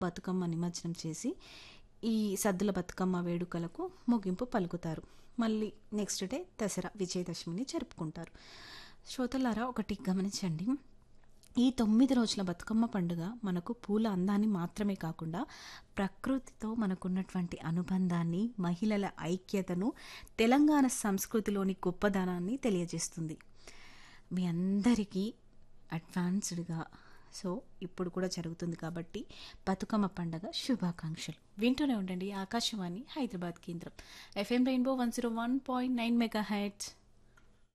బతుకమ్మ నిమజ్జనం చేసి ఈ సద్దుల బతుకమ్మ వేడుకలకు ముగింపు పలుకుతారు మళ్ళీ నెక్స్ట్ డే దసరా విజయదశమిని జరుపుకుంటారు శ్రోతలారా ఒకటి గమనించండి ఈ తొమ్మిది రోజుల బతుకమ్మ పండుగ మనకు పూల అందాన్ని మాత్రమే కాకుండా ప్రకృతితో మనకున్నటువంటి అనుబంధాన్ని మహిళల ఐక్యతను తెలంగాణ సంస్కృతిలోని గొప్పదనాన్ని తెలియజేస్తుంది మీ అందరికీ అడ్వాన్స్డ్గా సో ఇప్పుడు కూడా జరుగుతుంది కాబట్టి బతుకమ్మ పండగ శుభాకాంక్షలు వింటూనే ఉండండి ఆకాశవాణి హైదరాబాద్ కేంద్రం FM rainbow one zero one point nine mega heads